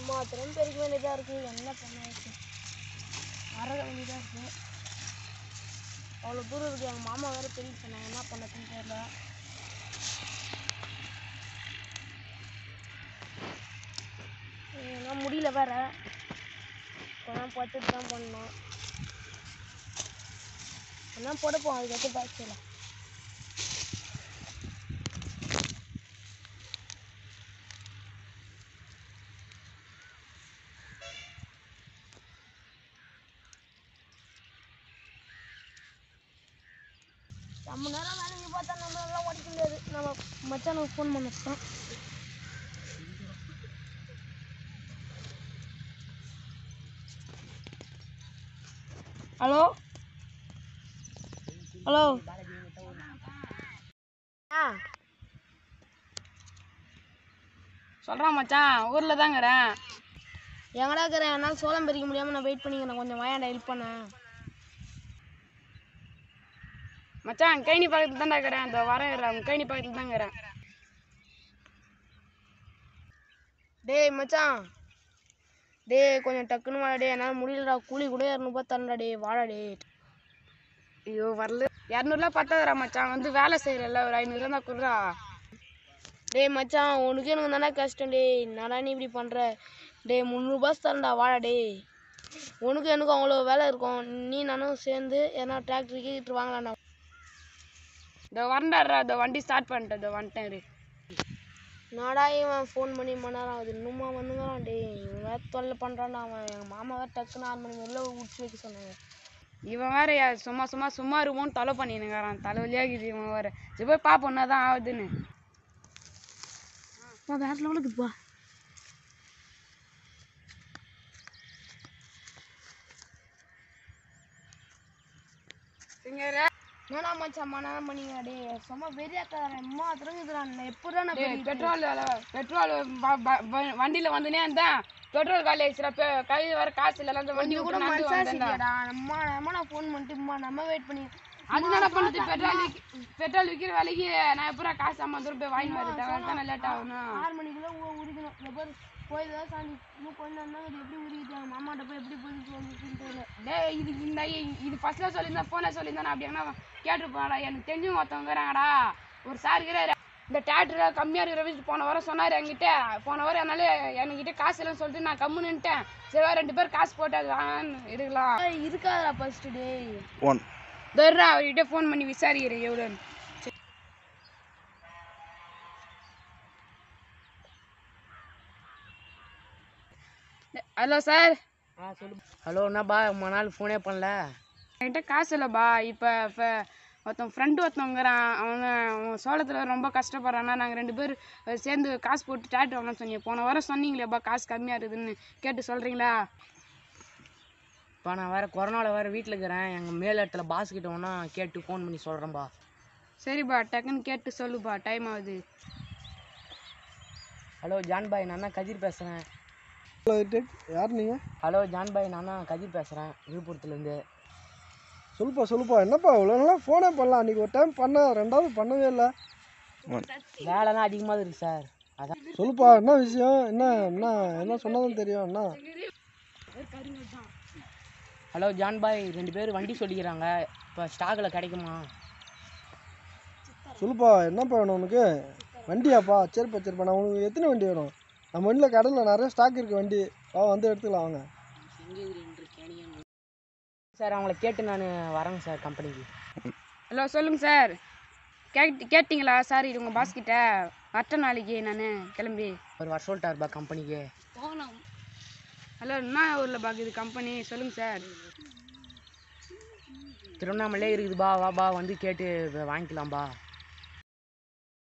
மாத்திரம் பெருக்க வேண்டியதாக இருக்குது என்ன பண்ண இருக்கு வர வேண்டியதாக இருக்குது அவ்வளோ தூரம் இருக்குது எங்கள் மாமா வேறு பெரிய சொன்னாங்க என்ன பண்ணதுன்னு தெரியல ஏன்னா முடியல வேற கொஞ்சம் பார்த்துட்டு தான் பண்ணோம் கொஞ்சம் போடப்போம் அதுக்கடுத்து பேக் செய்யலாம் ரொம்ப நேரம் வேலைக்கு பார்த்தா நம்மளால உடைக்க முடியாது நம்ம மச்சானுக்கு ஃபோன் பண்ண வச்சிட்டோம் ஹலோ ஹலோ ஆ சொல்கிறான் மச்சான் ஊரில் தாங்கிறேன் எங்கடா இருக்கிறேன் என்னால் சோளம் பறிக்க முடியாமல் நான் வெயிட் பண்ணிக்கிறேன் கொஞ்சம் வாயாண்டா ஹெல்ப் பண்ணேன் மச்சான் கைனி பக்கத்தில் தான்டா இருக்கிறேன் அந்த வரேன் கைனி பக்கத்தில் தாங்கிறேன் டேய் மச்சான் டேய் கொஞ்சம் டக்குன்னு வாடா டேய் என்னால் முடியலடா கூலி கூட இரநூறுபா தரண்டா டேய் வாடா டேய் ஐயோ வரல இரநூறுலாம் பத்தாதுடா மச்சான் வந்து வேலை செய்கிறல்ல ஒரு ஐநூறுரூவா தான் கொடுறா டேய் மச்சான் உனக்கு எனக்கு தானே கஷ்டம் டேய் என்னடா நீ இப்படி பண்ணுற டேய் முந்நூறுபா தரேன்டா வாடா டேய் உனக்கு எனக்கும் அவ்வளோ வேலை இருக்கும் நீ நானும் சேர்ந்து ஏன்னா டிராக்டர் கீட்டு வாங்கலாம்டா இந்த வரண்டாடுறா இந்த வண்டி ஸ்டார்ட் பண்ணிட்டேன் இந்த வந்துட்டேன் இரு. நாடா இவன் ஃபோன் பண்ணி மணி நேரம் ஆகுது இன்னுமா வந்துங்கிறான் டேய் இவன் வேறு தொல்லை பண்ணுறான்டா அவன் எங்கள் மாமா வேறு டக்குன்னு ஆறு மணி மேலே உடிச்சு வைக்க சொன்னாங்க இவன் வேற யா- சும்மா சும்மா சும்மா இருப்போம்னு தொலை பண்ணினுங்கிறான் தலைவலியாகுது இவன் வேற சரி போய் பார்ப்போம் என்ன தான் ஆகுதுன்னு வேறு லெவலுக்குப்பா சிங்கர என்னடா மச்சான் மணி நேரம் பண்ணிங்க டேய் சும்மா வெறியாக்காரன் அம்மா திருங்குதுறான் எப்படா நான் பெரிய பெட்ரோல் பெட்ரோல் வண்டியில் வந்துனே இருந்தேன் பெட்ரோல் காலி ஆயிடுச்சுடா கை வர காசு இல்லை அந்த வண்டி கூட கூட நடந்து வந்தேன்டா. மனசாட்சிடா நம்ம நம்ம நான் ஃபோன் பண்ணிட்டு அம்மா நம்ம வெயிட் பண்ணி அது என்ன பண்ணுது பெட்ரோல் விக்க- பெட்ரோல் விற்கிற விலைக்கு நான் எப்பறம் காசு ஐம்பது ரூபாய் போய் வாங்கி வரேன் தானே லேட் ஆகணும் ஆறு மணிக்குள்ள உ- உரிக்கணும் எப்போ கோயில் தான் சாந்தி இன்னும் கொஞ்ச நேரம் தான் இது எப்படி உரிக்கிட்டு அவங்க மாமாட்ட போய் எப்படி போய் வந்துச்சுன்னு தெரியல டேய் இது இந்த இது ஃபர்ஸ்ட்ல சொல்லியிருந்தேன் ஃபோனில் சொல்லியிருந்தேன் நான் அப்படி எங்கன்னா கேட்டுருப்பாடா எனக்கு தெரிஞ்சவங்க ஒருத்தவங்க இருக்கிறாங்கடா ஒரு சார் இருக்கிறாரு இந்த டேட்டர் கம்மியாக இருக்கிற வச்சு போன வாரம் சொன்னார் என்கிட்ட போன வாரம் என்னால் என்கிட்ட காசு இல்லைன்னு சொல்லிட்டு நான் கம்முன்னு நின்னுட்டேன் சரி வா, ரெண்டு பேர் காசு போட்டு அது வாங்கன்னு இருக்கலாம் ஏய், இருக்காதடா ஃபர்ஸ்ட் டேய் ஒன் தர்றா அவர்கிட்ட ஃபோன் பண்ணி விசாரிக்கிறேன் எவ்வளோன்னு ஹலோ சார் ஆ சொல்லு ஹலோ என்னப்பா ரொம்ப நாள் ஃபோனே பண்ணல என்கிட்ட காசு இல்லைப்பா இப்போ இப்போ ஒருத்தன் ஃப்ரெண்டு ஒருத்தவங்கிறான் அவன் அவன் சோளத்தில் ரொம்ப கஷ்டப்படுறான்னா நாங்கள் ரெண்டு பேர் சேர்ந்து காசு போட்டு டேட்டு வாங்கலாம்னு சொன்னீங்க போன வாரம் சொன்னீங்களேப்பா காசு கம்மியாக இருக்குதுன்னு கேட்டு சொல்கிறீங்களா இப்போ நான் வேறு கொரோனாவில் வேறு வீட்டில் இருக்கிறேன் எங்கள் மேல் இடத்துல பாஸ் கிட்ட ஒன்றா கேட்டு ஃபோன் பண்ணி சொல்கிறேன்ப்பா சரிப்பா டக்குன்னு கேட்டு சொல்லுப்பா டைம் ஆகுது ஹலோ ஜான் பாய் நான் தான் கதிர் பேசுகிறேன் யார் நீங்கள் ஹலோ ஜான் பாய் நான் தான் கதிர் பேசுகிறேன் விழுப்புரத்துலேருந்து சொல்லுப்பா சொல்லுப்பா என்னப்பா இவ்வளோ நாளாக ஃபோனே பண்ணலாம் அன்றைக்கி ஒரு டைம் பண்ண ரெண்டாவது பண்ணவே இல்லை வேலைலாம் அதிகமாக இருக்குது சார் அதான் சொல்லுப்பா என்ன விஷயம் என்ன என்ன என்ன சொன்னதும் தெரியும் என்ன ஹலோ ஜான் பாய் ரெண்டு பேர் வண்டி சொல்லிக்கிறாங்க இப்போ ஸ்டாக்கில் கிடைக்குமா சொல்லுப்பா என்னப்பா வேணும் உனக்கு வண்டியாப்பா சரிப்பா சரிப்பா நான் உனக்கு எத்தனை வண்டி வேணும் நம்ம வண்டியில் கடையில் நிறைய ஸ்டாக் இருக்குது வண்டி வா வந்து எடுத்துக்கலாம் வாங்க சார் அவங்கள கேட்டு நான் வரேங்க சார் கம்பெனிக்கு ஹலோ சொல்லுங்கள் சார் கேட் கேட்டிங்களா சார் இது உங்கள் பாஸ் கிட்ட வரட்ட நாளைக்கு நான் கிளம்பி ஒரு வர சொல்லிட்டாருப்பா கம்பெனிக்கு ஹலோ என்ன ஊரில் பார்க்குது கம்பெனி சொல்லுங்கள் சார் திருவண்ணாமலையே இருக்குதுப்பா வாப்பா வந்து கேட்டு வாங்கிக்கலாம்பா